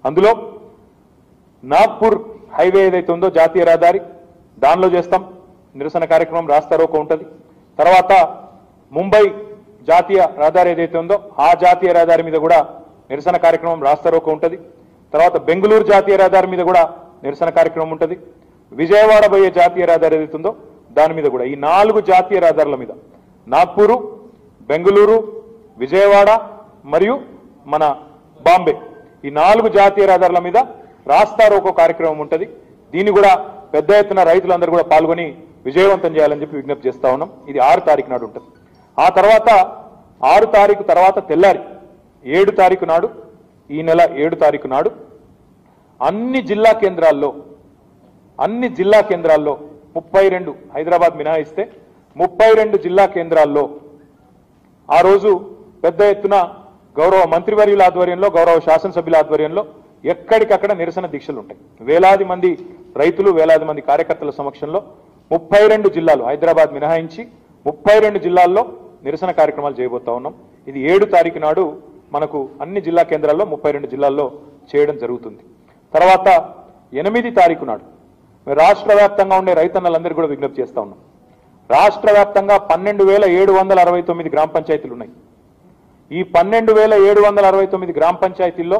అందులో నాగ్పూర్ హైవే ఏదైతే ఉందో జాతీయ రహదారి దానిలో చేస్తాం నిరసన కార్యక్రమం రాస్తారోకో ఉంటుంది తర్వాత ముంబై జాతీయ రహదారి ఏదైతే ఉందో ఆ జాతీయ రహదారి మీద కూడా నిరసన కార్యక్రమం రాస్తారోకో ఉంటుంది తర్వాత బెంగళూరు జాతీయ రహదారి మీద కూడా నిరసన కార్యక్రమం ఉంటుంది విజయవాడ పోయే జాతీయ రహదారి ఏదైతే ఉందో దాని మీద కూడా ఈ నాలుగు జాతీయ రహదారుల మీద నాగ్పూరు బెంగళూరు విజయవాడ మరియు మన బాంబే ఈ నాలుగు జాతీయ రహదారుల మీద రాస్తారోకో కార్యక్రమం ఉంటుంది దీన్ని కూడా పెద్ద ఎత్తున రైతులందరూ కూడా పాల్గొని విజయవంతం చేయాలని చెప్పి విజ్ఞప్తి చేస్తా ఉన్నాం ఇది ఆరు తారీఖు నాడు ఉంటుంది ఆ తర్వాత ఆరు తారీఖు తర్వాత తెల్లారి ఏడు తారీఖు నాడు ఈ నెల ఏడు తారీఖు నాడు అన్ని జిల్లా కేంద్రాల్లో అన్ని జిల్లా కేంద్రాల్లో ముప్పై రెండు హైదరాబాద్ మినహాయిస్తే ముప్పై రెండు జిల్లా కేంద్రాల్లో ఆ రోజు పెద్ద ఎత్తున గౌరవ మంత్రివర్యుల ఆధ్వర్యంలో గౌరవ శాసనసభ్యుల ఆధ్వర్యంలో ఎక్కడికక్కడ నిరసన దీక్షలు ఉంటాయి వేలాది మంది రైతులు వేలాది మంది కార్యకర్తల సమక్షంలో ముప్పై రెండు జిల్లాలు హైదరాబాద్ మినహాయించి ముప్పై రెండు జిల్లాల్లో నిరసన కార్యక్రమాలు చేయబోతా ఉన్నాం ఇది ఏడు తారీఖు నాడు మనకు అన్ని జిల్లా కేంద్రాల్లో ముప్పై రెండు జిల్లాల్లో చేయడం జరుగుతుంది తర్వాత ఎనిమిది తారీఖు నాడు మేము రాష్ట్ర వ్యాప్తంగా ఉండే రైతన్నలందరికీ కూడా విజ్ఞప్తి చేస్తా ఉన్నాం రాష్ట్ర వ్యాప్తంగా పన్నెండు వేల ఏడు వందల అరవై తొమ్మిది గ్రామ పంచాయతీలు ఉన్నాయి ఈ పన్నెండు వేల ఏడు వందల అరవై తొమ్మిది గ్రామ పంచాయతీల్లో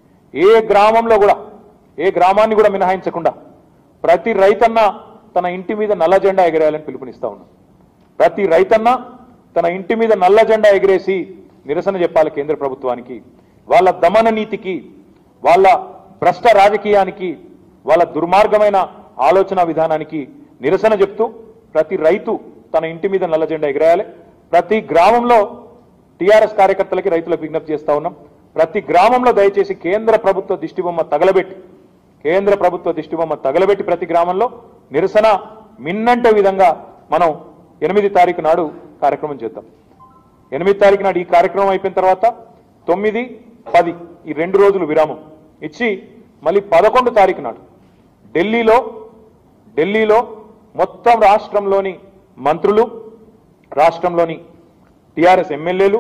ఏ గ్రామంలో కూడా ఏ గ్రామాన్ని కూడా మినహాయించకుండా ప్రతి రైతన్న తన ఇంటి మీద నల్ల జెండా ఎగరేయాలని పిలుపునిస్తా ఉన్నాం ప్రతి రైతన్న తన ఇంటి మీద నల్ల జెండా ఎగిరేసి నిరసన చెప్పాలి కేంద్ర ప్రభుత్వానికి వాళ్ళ దమన నీతికి వాళ్ళ భ్రష్ట రాజకీయానికి వాళ్ళ దుర్మార్గమైన ఆలోచన విధానానికి నిరసన చెప్తూ ప్రతి రైతు తన ఇంటి మీద నల్ల జెండా ఎగరేయాలి ప్రతి గ్రామంలో టీఆర్ఎస్ కార్యకర్తలకి రైతులకు విజ్ఞప్తి చేస్తా ఉన్నాం ప్రతి గ్రామంలో దయచేసి కేంద్ర ప్రభుత్వ దిష్టిబొమ్మ తగలబెట్టి కేంద్ర ప్రభుత్వ దిష్టిబొమ్మ తగలబెట్టి ప్రతి గ్రామంలో నిరసన మిన్నంటే విధంగా మనం ఎనిమిది తారీఖు నాడు కార్యక్రమం చేద్దాం ఎనిమిది తారీఖు నాడు ఈ కార్యక్రమం అయిపోయిన తర్వాత తొమ్మిది పది ఈ రెండు రోజులు విరామం ఇచ్చి మళ్ళీ పదకొండు తారీఖు నాడు ఢిల్లీలో ఢిల్లీలో మొత్తం రాష్ట్రంలోని మంత్రులు రాష్ట్రంలోని టీఆర్ఎస్ ఎమ్మెల్యేలు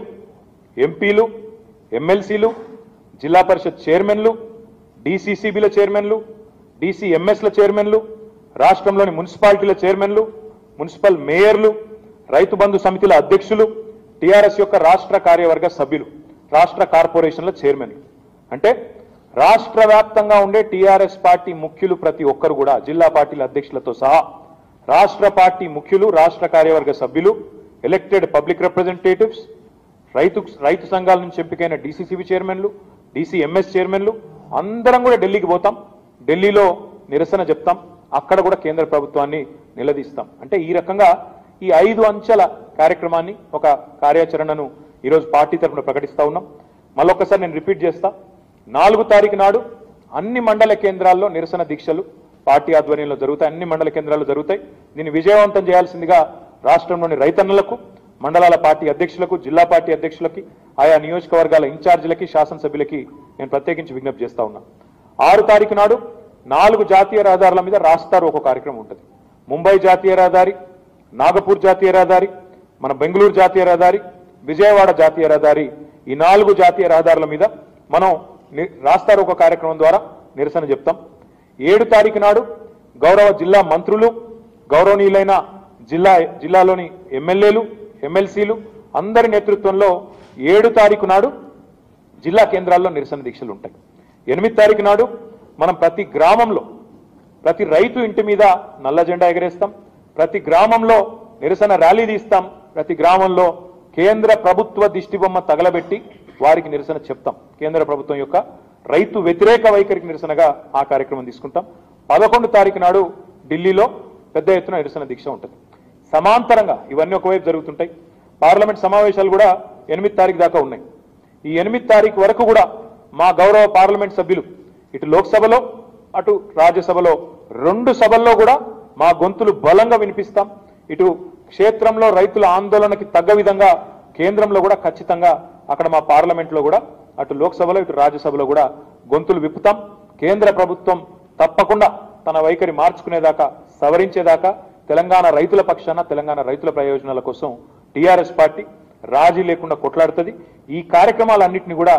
ఎంపీలు ఎమ్మెల్సీలు జిల్లా పరిషత్ చైర్మన్లు డీసీసీబీల చైర్మన్లు డీసీఎంఎస్ల చైర్మన్లు రాష్ట్రంలోని మున్సిపాలిటీల చైర్మన్లు మున్సిపల్ మేయర్లు రైతు బంధు సమితిల అధ్యక్షులు టీఆర్ఎస్ యొక్క రాష్ట్ర కార్యవర్గ సభ్యులు రాష్ట్ర కార్పొరేషన్ల చైర్మన్లు అంటే రాష్ట్ర వ్యాప్తంగా ఉండే టీఆర్ఎస్ పార్టీ ముఖ్యులు ప్రతి ఒక్కరు కూడా జిల్లా పార్టీల అధ్యక్షులతో సహా రాష్ట్ర పార్టీ ముఖ్యులు రాష్ట్ర కార్యవర్గ సభ్యులు ఎలక్టెడ్ పబ్లిక్ రిప్రజెంటేటివ్స్ రైతు రైతు సంఘాల నుంచి ఎంపికైన డీసీసీబీ చైర్మన్లు డీసీఎంఎస్ చైర్మన్లు అందరం కూడా ఢిల్లీకి పోతాం ఢిల్లీలో నిరసన చెప్తాం అక్కడ కూడా కేంద్ర ప్రభుత్వాన్ని నిలదీస్తాం అంటే ఈ రకంగా ఈ ఐదు అంచెల కార్యక్రమాన్ని ఒక కార్యాచరణను ఈరోజు పార్టీ తరఫున ప్రకటిస్తా ఉన్నాం మళ్ళొక్కసారి నేను రిపీట్ చేస్తా నాలుగు తారీఖు నాడు అన్ని మండల కేంద్రాల్లో నిరసన దీక్షలు పార్టీ ఆధ్వర్యంలో జరుగుతాయి అన్ని మండల కేంద్రాల్లో జరుగుతాయి దీన్ని విజయవంతం చేయాల్సిందిగా రాష్ట్రంలోని రైతన్నలకు మండలాల పార్టీ అధ్యక్షులకు జిల్లా పార్టీ అధ్యక్షులకి ఆయా నియోజకవర్గాల ఇన్ఛార్జీలకి శాసనసభ్యులకి నేను ప్రత్యేకించి విజ్ఞప్తి చేస్తా ఉన్నా ఆరు తారీఖు నాడు నాలుగు జాతీయ రహదారుల మీద రాస్తారు ఒక కార్యక్రమం ఉంటుంది ముంబై జాతీయ రహదారి నాగపూర్ జాతీయ రహదారి మన బెంగళూరు జాతీయ రహదారి విజయవాడ జాతీయ రహదారి ఈ నాలుగు జాతీయ రహదారుల మీద మనం ని- రాస్తారు ఒక కార్యక్రమం ద్వారా నిరసన చెప్తాం ఏడు తారీఖు నాడు గౌరవ జిల్లా మంత్రులు గౌరవనీయులైన జిల్లా జిల్లాలోని ఎమ్మెల్యేలు ఎమ్మెల్సీలు అందరి నేతృత్వంలో ఏడు తారీఖు నాడు జిల్లా కేంద్రాల్లో నిరసన దీక్షలు ఉంటాయి ఎనిమిది తారీఖు నాడు మనం ప్రతి గ్రామంలో ప్రతి రైతు ఇంటి మీద నల్ల జెండా ఎగరేస్తాం ప్రతి గ్రామంలో నిరసన ర్యాలీ తీస్తాం ప్రతి గ్రామంలో కేంద్ర ప్రభుత్వ దిష్టిబొమ్మ తగలబెట్టి వారికి నిరసన చెప్తాం కేంద్ర ప్రభుత్వం యొక్క రైతు వ్యతిరేక వైఖరికి నిరసనగా ఆ కార్యక్రమం తీసుకుంటాం పదకొండు తారీఖు నాడు ఢిల్లీలో పెద్ద ఎత్తున నిరసన దీక్ష ఉంటుంది సమాంతరంగా ఇవన్నీ ఒకవైపు జరుగుతుంటాయి పార్లమెంట్ సమావేశాలు కూడా ఎనిమిది తారీఖు దాకా ఉన్నాయి ఈ ఎనిమిది తారీఖు వరకు కూడా మా గౌరవ పార్లమెంట్ సభ్యులు ఇటు లోక్సభలో అటు రాజ్యసభలో రెండు సభల్లో కూడా మా గొంతులు బలంగా వినిపిస్తాం ఇటు క్షేత్రంలో రైతుల ఆందోళనకి తగ్గ విధంగా కేంద్రంలో కూడా ఖచ్చితంగా అక్కడ మా పార్లమెంట్లో కూడా అటు లోక్సభలో ఇటు రాజ్యసభలో కూడా గొంతులు విప్పుతాం కేంద్ర ప్రభుత్వం తప్పకుండా తన వైఖరి మార్చుకునేదాకా సవరించేదాకా తెలంగాణ రైతుల పక్షాన తెలంగాణ రైతుల ప్రయోజనాల కోసం టీఆర్ఎస్ పార్టీ రాజీ లేకుండా కొట్లాడుతుంది ఈ కార్యక్రమాలన్నింటినీ కూడా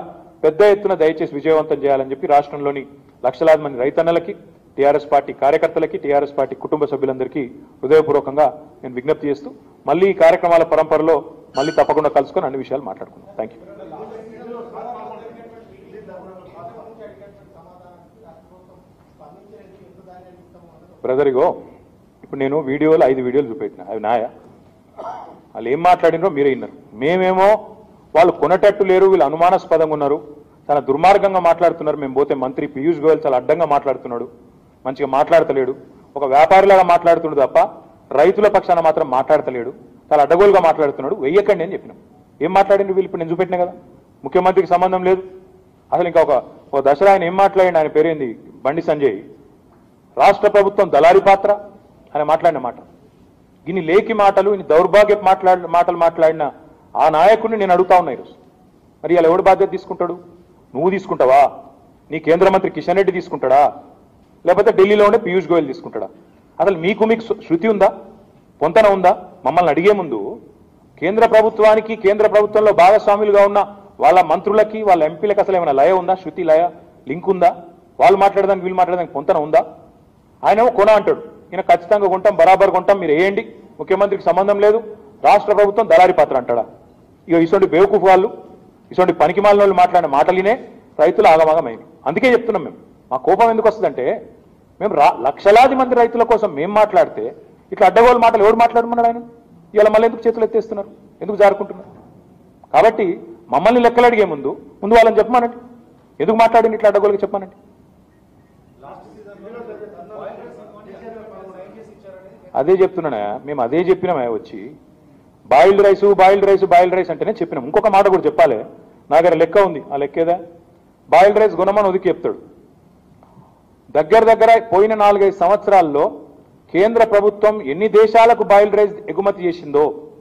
పెద్ద ఎత్తున దయచేసి విజయవంతం చేయాలని చెప్పి రాష్ట్రంలోని లక్షలాది మంది రైతన్నలకి టీఆర్ఎస్ పార్టీ కార్యకర్తలకి టీఆర్ఎస్ పార్టీ కుటుంబ సభ్యులందరికీ హృదయపూర్వకంగా నేను విజ్ఞప్తి చేస్తూ మళ్ళీ ఈ కార్యక్రమాల పరంపరలో మళ్ళీ తప్పకుండా కలుసుకొని అన్ని విషయాలు మాట్లాడుకుందాం థ్యాంక్ యూ బ్రదర్ ఇగో ఇప్పుడు నేను వీడియోలు ఐదు వీడియోలు చూపెట్టిన అవి నాయా వాళ్ళు ఏం మాట్లాడినరో మీరే విన్నారు మేమేమో వాళ్ళు కొనటట్టు లేరు వీళ్ళు అనుమానాస్పదంగా ఉన్నారు చాలా దుర్మార్గంగా మాట్లాడుతున్నారు మేము పోతే మంత్రి పీయూష్ గోయల్ చాలా అడ్డంగా మాట్లాడుతున్నాడు మంచిగా మాట్లాడతలేడు ఒక వ్యాపారిలాగా మాట్లాడుతున్నాడు తప్ప రైతుల పక్షాన మాత్రం మాట్లాడతలేడు చాలా అడ్డగోలుగా మాట్లాడుతున్నాడు వెయ్యకండి అని చెప్పినాం ఏం మాట్లాడిండ్రు వీళ్ళు ఇప్పుడు నేను చూపెట్టినా కదా ముఖ్యమంత్రికి సంబంధం లేదు అసలు ఇంకా ఒక ఒక దసరా ఆయన ఏం మాట్లాడిండు ఆయన పేరేంది బండి సంజయ్ రాష్ట్ర ప్రభుత్వం దళారి పాత్ర అని మాట్లాడిన మాట ఇన్ని లేకి మాటలు ఇన్ని దౌర్భాగ్య మాట్లాడి మాటలు మాట్లాడిన ఆ నాయకుడిని నేను అడుగుతా ఉన్నా ఈరోజు మరి ఇలా ఎవడు బాధ్యత తీసుకుంటాడు నువ్వు తీసుకుంటావా నీ కేంద్ర మంత్రి కిషన్ రెడ్డి తీసుకుంటాడా లేకపోతే ఢిల్లీలో ఉండే పీయూష్ గోయల్ తీసుకుంటాడా అసలు మీకు మీకు శృ- శృతి ఉందా పొంతన ఉందా మమ్మల్ని అడిగే ముందు కేంద్ర ప్రభుత్వానికి కేంద్ర ప్రభుత్వంలో భాగస్వాములుగా ఉన్న వాళ్ళ మంత్రులకి వాళ్ళ ఎంపీలకు అసలు ఏమైనా లయ ఉందా శృతి లయ లింక్ ఉందా వాళ్ళు మాట్లాడడానికి వీళ్ళు మాట్లాడడానికి పొంతన ఉందా ఆయన ఏమో కొన అంటాడు ఈయన ఖచ్చితంగా కొంటాం బరాబర్ కొంటాం మీరు వేయండి ముఖ్యమంత్రికి సంబంధం లేదు రాష్ట్ర ప్రభుత్వం దళారి పాత్ర అంటాడా ఇక ఇటువంటి బేవకూఫ్ వాళ్ళు ఇటువంటి పనికిమాలిన వాళ్ళు మాట్లాడిన మాటలినే రైతులు ఆగమాగమైంది అందుకే చెప్తున్నాం మేము మా కోపం ఎందుకు వస్తుందంటే మేము రా లక్షలాది మంది రైతుల కోసం మేము మాట్లాడితే ఇట్లా అడ్డగోలు మాటలు ఎవరు మాట్లాడమన్నాడు ఆయన ఇలా మళ్ళీ ఎందుకు చేతులు ఎత్తేస్తున్నారు ఎందుకు జారుకుంటున్నారు కాబట్టి మమ్మల్ని లెక్కలు అడిగే ముందు ముందు వాళ్ళని చెప్పమానండి ఎందుకు మాట్లాడింది ఇట్లా అడ్డగోలుగా చెప్పమానండి అదే చెప్తున్నానా మేము అదే చెప్పినామే వచ్చి boiled rice boiled rice boiled rice అంటేనే చెప్పినాం ఇంకొక మాట కూడా చెప్పాలి నా దగ్గర లెక్క ఉంది ఆ లెక్క ఏదా బాయిల్డ్ రైస్ గుణమని ఒదికి చెప్తాడు దగ్గర దగ్గర పోయిన నాలుగైదు సంవత్సరాల్లో కేంద్ర ప్రభుత్వం ఎన్ని దేశాలకు బాయిల్డ్ రైస్ ఎగుమతి చేసిందో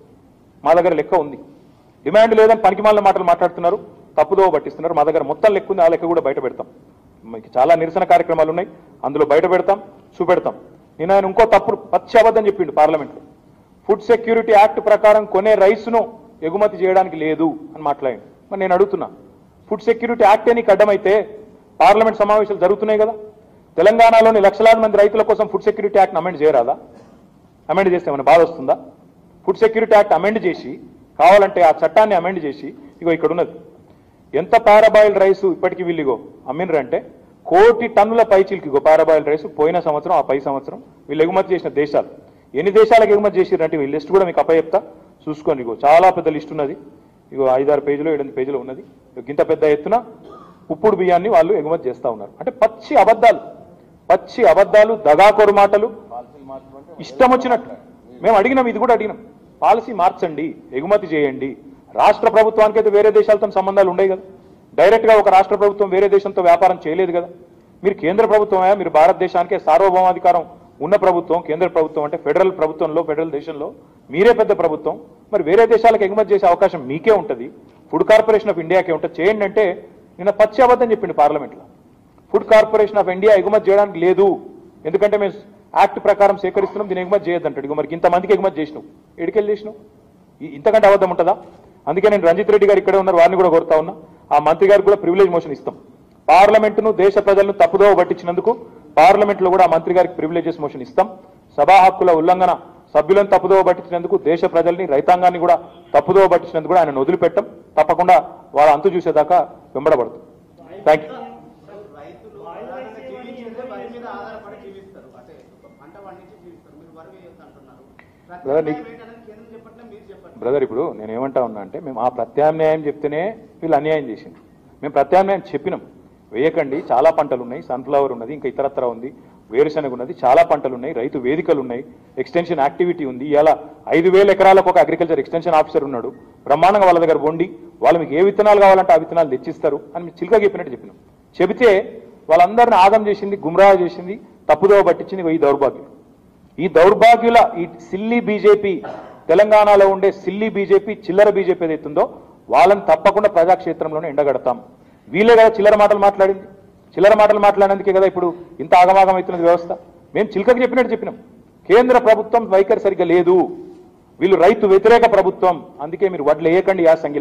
మా దగ్గర లెక్క ఉంది డిమాండ్ లేదని పనికిమాలిన మాటలు మాట్లాడుతున్నారు తప్పుదో పట్టిస్తున్నారు మా దగ్గర మొత్తం లెక్క ఉంది ఆ లెక్క కూడా బయట పెడతాం మీకు చాలా నిరసన కార్యక్రమాలు ఉన్నాయి అందులో బయట పెడతాం చూపెడతాం నేను ఆయన ఇంకో తప్పుడు పచ్చి అబద్ధం చెప్పిండు పార్లమెంట్లో ఫుడ్ సెక్యూరిటీ యాక్ట్ ప్రకారం కొనే రైస్ను ఎగుమతి చేయడానికి లేదు అని మాట్లాడిండు మరి నేను అడుగుతున్నా ఫుడ్ సెక్యూరిటీ యాక్టే నీకు అడ్డమైతే పార్లమెంట్ సమావేశాలు జరుగుతున్నాయి కదా తెలంగాణలోని లక్షలాది మంది రైతుల కోసం ఫుడ్ సెక్యూరిటీ యాక్ట్ అమెండ్ చేయరాదా అమెండ్ చేస్తే ఏమైనా బాధ వస్తుందా ఫుడ్ సెక్యూరిటీ యాక్ట్ అమెండ్ చేసి కావాలంటే ఆ చట్టాన్ని అమెండ్ చేసి ఇగో ఇక్కడ ఉన్నది ఎంత పారాబాయిల్డ్ రైస్ ఇప్పటికి వీళ్ళిగో అమ్మినరంటే కోటి టన్నుల పైచీలకి ఇగో పారాబాయిల్డ్ రైస్ పోయిన సంవత్సరం ఆ పై సంవత్సరం వీళ్ళు ఎగుమతి చేసిన దేశాలు ఎన్ని దేశాలకు ఎగుమతి చేసిరంటే వీళ్ళ లిస్ట్ కూడా మీకు అప్పచెప్తా చూసుకోండి ఇగో చాలా పెద్ద లిస్ట్ ఉన్నది ఇగో ఐదారు పేజీలు ఏడెనిమిది పేజీలు ఉన్నది ఇగో ఇంత పెద్ద ఎత్తున ఉప్పుడు బియ్యాన్ని వాళ్ళు ఎగుమతి చేస్తా ఉన్నారు అంటే పచ్చి అబద్ధాలు పచ్చి అబద్ధాలు దగాకొరు మాటలు ఇష్టం వచ్చినట్టు మేము అడిగినాం ఇది కూడా అడిగినాం పాలసీ మార్చండి ఎగుమతి చేయండి రాష్ట్ర ప్రభుత్వానికి అయితే వేరే దేశాలతో సంబంధాలు ఉండవు కదా డైరెక్ట్ గా ఒక రాష్ట్ర ప్రభుత్వం వేరే దేశంతో వ్యాపారం చేయలేదు కదా మీరు కేంద్ర ప్రభుత్వమే మీరు భారతదేశానికే సార్వభౌమాధికారం ఉన్న ప్రభుత్వం కేంద్ర ప్రభుత్వం అంటే ఫెడరల్ ప్రభుత్వంలో ఫెడరల్ దేశంలో మీరే పెద్ద ప్రభుత్వం మరి వేరే దేశాలకు ఎగుమతి చేసే అవకాశం మీకే ఉంటుంది ఫుడ్ కార్పొరేషన్ ఆఫ్ ఇండియాకే ఉంటుంది చేయండి అంటే నిన్న పచ్చి అబద్ధం చెప్పింది పార్లమెంట్లో ఫుడ్ కార్పొరేషన్ ఆఫ్ ఇండియా ఎగుమతి చేయడానికి లేదు ఎందుకంటే మేము యాక్ట్ ప్రకారం సేకరిస్తున్నాం దీన్ని ఎగుమతి చేయొద్దంటాడు ఇక మరి ఇంతమందికి ఎగుమతి చేసినావు ఎడికెళ్ళి చేసినావు ఈ- ఇంతకంటే అబద్ధం ఉంటుందా అందుకే నేను రంజిత్ రెడ్డి గారు ఇక్కడే ఉన్నారు వారిని కూడా కోరుతా ఉన్నా ఆ మంత్రి గారికి కూడా ప్రివిలేజ్ మోషన్ ఇస్తాం పార్లమెంటును దేశ ప్రజలను తప్పుదోవ పట్టించినందుకు పార్లమెంట్ లో కూడా ఆ మంత్రి గారికి ప్రివిలేజెస్ మోషన్ ఇస్తాం సభా హక్కుల ఉల్లంఘన సభ్యులను తప్పుదోవ పట్టించినందుకు దేశ ప్రజల్ని రైతాంగాన్ని కూడా తప్పుదోవ పట్టించినందుకు కూడా ఆయన వదిలిపెట్టం తప్పకుండా వాళ్ళ అంతు చూసేదాకా వెంబడబడతాం థ్యాంక్ యూ రైతులు ప్రధానంగా జీవించేదే వరి మీద ఆధారపడి జీవిస్తారు అంటే ఒక పంట పండించి జీవిస్తారు మీరు వరి వేయొద్దు అంటున్నారు బ్రదర్, నీకు- ప్రత్యామ్నాయం ఏంటనేది కేంద్రం చెప్పట్లే మీరు చెప్పండి బ్రదర్ ఇప్పుడు నేను ఏమంటా ఉన్నా అంటే మేము ఆ ప్రత్యామ్నాయం చెప్తేనే వీళ్ళు అన్యాయం చేసింది మేము ప్రత్యామ్నాయం చెప్పినాం వేయకండి చాలా పంటలు ఉన్నాయి సన్ఫ్లవర్ ఉన్నది ఇంకా ఇతరత్ర ఉంది వేరుశనగ ఉన్నది చాలా పంటలు ఉన్నాయి రైతు వేదికలు ఉన్నాయి ఎక్స్టెన్షన్ యాక్టివిటీ ఉంది ఇలా ఐదు వేల ఎకరాలకు ఒక అగ్రికల్చర్ ఎక్స్టెన్షన్ ఆఫీసర్ ఉన్నాడు బ్రహ్మాండంగా వాళ్ళ దగ్గర వండి వాళ్ళు మీకు ఏ విత్తనాలు కావాలంటే ఆ విత్తనాలు తెచ్చిస్తారు అని మీరు చిలుక చెప్పినట్టు చెప్పినాం చెబితే వాళ్ళందరిని ఆగం చేసింది గుమ్రాహ చేసింది తప్పుదోవ పట్టించింది ఈ దౌర్భాగ్యం ఈ దౌర్భాగ్యుల ఈ సిల్లీ బీజేపీ తెలంగాణలో ఉండే సిల్లీ బీజేపీ చిల్లర బీజేపీ ఏదైతుందో వాళ్ళని తప్పకుండా ప్రజాక్షేత్రంలోనే ఎండగడతాం వీళ్ళే కదా చిల్లర మాటలు మాట్లాడింది చిల్లర మాటలు మాట్లాడినందుకే కదా ఇప్పుడు ఇంత ఆగమాగం అవుతున్నది వ్యవస్థ మేము చిలకకి చెప్పినట్టు చెప్పినాం కేంద్ర ప్రభుత్వం వైఖరి సరిగ్గా లేదు వీళ్ళు రైతు వ్యతిరేక ప్రభుత్వం అందుకే మీరు వడ్లు వేయకండి యాసంగిలా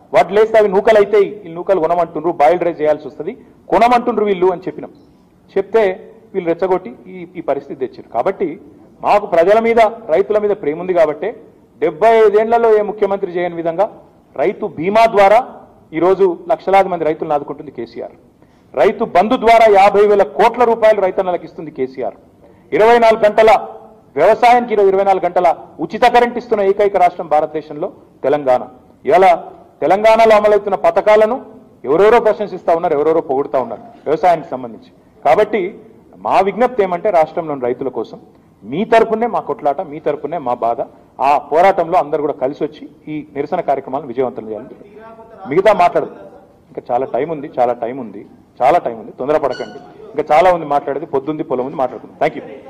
వాటి లేస్తే అవి నూకలు అయితే వీళ్ళు నూకలు కొనమంటుండ్రు బాయిల్ రైస్ చేయాల్సి వస్తుంది కొనమంటుండ్రు వీళ్ళు అని చెప్పినాం చెప్తే వీళ్ళు రెచ్చగొట్టి ఈ ఈ పరిస్థితి తెచ్చారు కాబట్టి మాకు ప్రజల మీద రైతుల మీద ప్రేమ ఉంది కాబట్టి డెబ్బై ఐదేళ్లలో ఏ ముఖ్యమంత్రి చేయని విధంగా రైతు బీమా ద్వారా ఈరోజు లక్షలాది మంది రైతులను ఆదుకుంటుంది కేసీఆర్ రైతు బంధు ద్వారా యాభై వేల కోట్ల రూపాయలు రైతన్నలకు ఇస్తుంది కేసీఆర్ ఇరవై నాలుగు గంటల వ్యవసాయానికి ఇరవై ఇరవై నాలుగు గంటల ఉచిత కరెంట్ ఇస్తున్న ఏకైక రాష్ట్రం భారతదేశంలో తెలంగాణ ఇలా తెలంగాణలో అమలవుతున్న పథకాలను ఎవరెవరో ప్రశంసిస్తా ఉన్నారు ఎవరెవరో పొగుడుతా ఉన్నారు వ్యవసాయానికి సంబంధించి కాబట్టి మా విజ్ఞప్తి ఏమంటే రాష్ట్రంలోని రైతుల కోసం మీ తరపునే మా కొట్లాట మీ తరపునే మా బాధ ఆ పోరాటంలో అందరు కూడా కలిసి వచ్చి ఈ నిరసన కార్యక్రమాలను విజయవంతం చేయాలని మిగతా మాట్లాడదు ఇంకా చాలా టైం ఉంది చాలా టైం ఉంది చాలా టైం ఉంది తొందరపడకండి ఇంకా చాలా ఉంది మాట్లాడేది పొద్దుంది పొలం ఉంది మాట్లాడుకుందాం థ్యాంక్ యూ